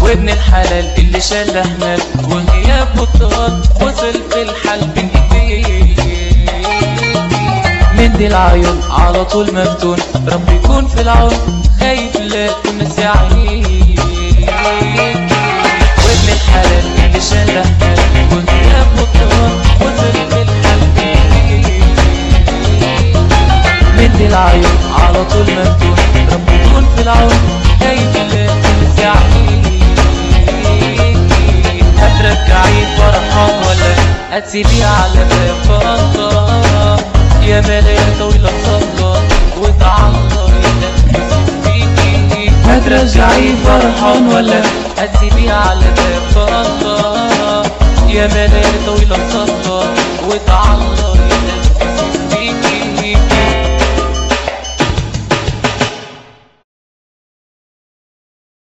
وابن الحلال اللي شال احمد وغياب مضطهد وصل في الحل بين ايديه مد العيون على طول مفتون رب يكون في العون خايف لا تمس عينيه وابن الحلال اللي شال احمد وغياب مضطهد وصل في الحل بين ايديه مد العيون على طول مفتون رب يكون في العون خايف لا تمس عينيه هترجعي فرحان ولا هتسيبيه على باب فرنطا يا ملايا طويلة صلى وتعالى ينفس فيكي هترجعي فرحان ولا هتسيبيه على باب فرنطا يا ملايا طويلة صلى وتعالى